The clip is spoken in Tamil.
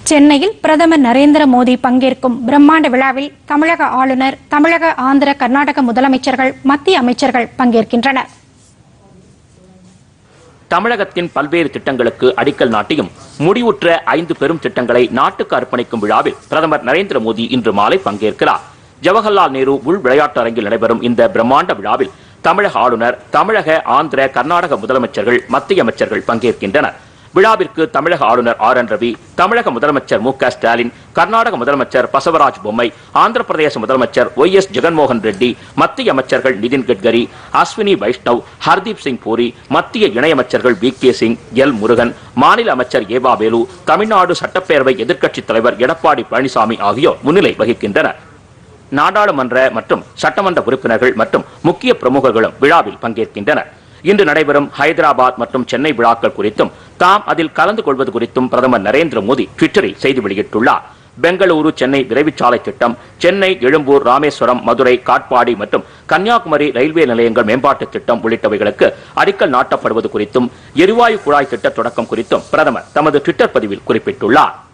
சென்னையில் பிரதமர் நரேந்திர மோடி பங்கேற்கும் பிரம்மாண்ட விழாவில் தமிழக ஆளுநர் தமிழக ஆந்திர கர்நாடக முதலமைச்சர்கள் மத்திய அமைச்சர்கள் பங்கேற்கின்றனர் தமிழகத்தின் பல்வேறு திட்டங்களுக்கு அடிக்கல் நாட்டியும் முடிவுற்ற ஐந்து பெரும் திட்டங்களை நாட்டுக்கு அர்ப்பணிக்கும் விழாவில் பிரதமர் நரேந்திர மோடி இன்று மாலை பங்கேற்கிறார் ஜவஹர்லால் நேரு உள் விளையாட்டு அரங்கில் நடைபெறும் இந்த பிரம்மாண்ட விழாவில் தமிழக ஆளுநர் தமிழக ஆந்திர கர்நாடக முதலமைச்சர்கள் மத்திய அமைச்சர்கள் பங்கேற்கின்றனர் விழாவிற்கு தமிழக ஆளுநர் ஆர் என் ரவி தமிழக முதலமைச்சர் மு க ஸ்டாலின் கர்நாடக முதலமைச்சர் பசவராஜ் பொம்மை ஆந்திர பிரதேச முதலமைச்சர் ஒய் எஸ் ஜெகன்மோகன் ரெட்டி மத்திய அமைச்சர்கள் நிதின் கட்கரி அஸ்வினி வைஷ்ணவ் ஹர்தீப் சிங் பூரி மத்திய இணையமைச்சர்கள் V K Singh L Murugan மாநில அமைச்சர் ஏபா வேலு தமிழ்நாடு சட்டப்பேரவை எதிர்க்கட்சித் தலைவர் எடப்பாடி பழனிசாமி ஆகியோர் முன்னிலை வகிக்கின்றனர் நாடாளுமன்ற மற்றும் சட்டமன்ற உறுப்பினர்கள் மற்றும் முக்கிய பிரமுகர்களும் விழாவில் பங்கேற்கின்றனர் இன்று நடைபெறும் ஹைதராபாத் மற்றும் சென்னை விழாக்கள் குறித்தும் தாம் அதில் கலந்து கொள்வது குறித்தும் பிரதமர் நரேந்திர மோடி ட்விட்டரில் செய்தி வெளியிட்டுள்ளார் பெங்களூரு சென்னை விரைவுச்சாலை திட்டம் சென்னை எழும்பூர் ராமேஸ்வரம் மதுரை காட்பாடி மற்றும் கன்னியாகுமரி ரயில்வே நிலையங்கள் மேம்பாட்டு திட்டம் உள்ளிட்டவைகளுக்கு அடிக்கல் நாட்டப்படுவது குறித்தும் எரிவாயு குழாய் திட்ட தொடக்கம் குறித்தும் பிரதமர் தமது ட்விட்டர் பதிவில் குறிப்பிட்டுள்ளார்